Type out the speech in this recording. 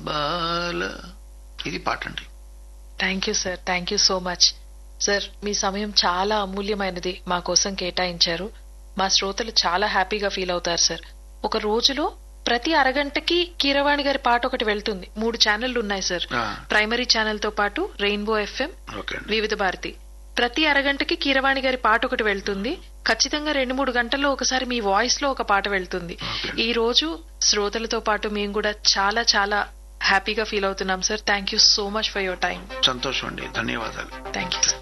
బాల ఇది పాట అండి thank you sir thank you so much sir మీ సమయం చాలా అమూల్యమైనది మా కోసం కేటాయించారు మా శ్రోతలు చాలా హ్యాపీగా ఫీల్ అవుతారు సార్ ఒక రోజులో ప్రతి అరగంటకి కీరవాణి గారి పాట ఒకటి వెళ్తుంది మూడు ఛానళ్లు ఉన్నాయి సార్ ఆ, ప్రైమరీ ఛానల్ తో పాటు రెయిన్బో ఎఫ్ఎం ఓకే అండి వివిధ భారతి ప్రతి అరగంటకి కీరవాణి గారి పాట ఒకటి వెళ్తుంది ఖచ్చితంగా రెండు మూడు గంటల్లో ఒకసారి మీ వాయిస్ లో ఒక పాట వెళ్తుంది ఓకే. ఈ రోజు శ్రోతలతో పాటు మేము కూడా చాలా చాలా హ్యాపీగా ఫీల్ అవుతున్నాం sir thank you so much for your time సంతోషం అండి ధన్యవాదాలు థ్యాంక్ యూ